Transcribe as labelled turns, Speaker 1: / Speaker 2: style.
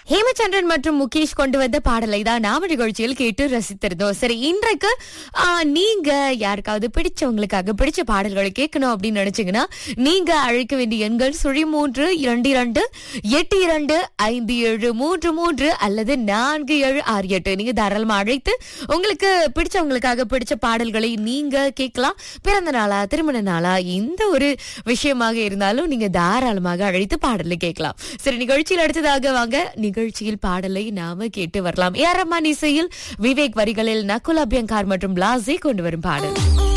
Speaker 1: ஹேமச்சந்திரன் மற்றும் முகேஷ் கொண்டு வந்த பாடலை தான் நாம நிகழ்ச்சியில் கேட்டு ரசித்திருந்தோம் சரி இன்றைக்கு ஆ, நீங்க யாருக்காவது பிடிச்சவங்களுக்காக பிடிச்ச பாடல்களை கேட்கணும் அப்படின்னு நினைச்சீங்கன்னா நீங்க அழைக்க வேண்டிய எண்கள் சுழி மூன்று இரண்டு இரண்டு எட்டு இரண்டு ஐந்து ஏழு மூன்று மூன்று அல்லது நான்கு ஏழு ஆறு எட்டு நீங்க தாராளமா அழைத்து உங்களுக்கு பிடிச்சவங்களுக்காக பிடிச்ச பாடல்களை நீங்க கேட்கலாம் பிறந்த நாளா திருமண நாளா எந்த ஒரு விஷயமாக இருந்தாலும் நீங்க தாராளமாக அழைத்து பாடலை கேட்கலாம் சரி நிகழ்ச்சியில் அடுத்ததாக வாங்க நிகழ்ச்சியில் பாடலை நாம கேட்டு வரலாம் ஏரம்மான் இசையில் விவேக் வரிகளில் நகுல் அபியங்கார் மற்றும் பிளாஸே கொண்டு வரும் பாடல்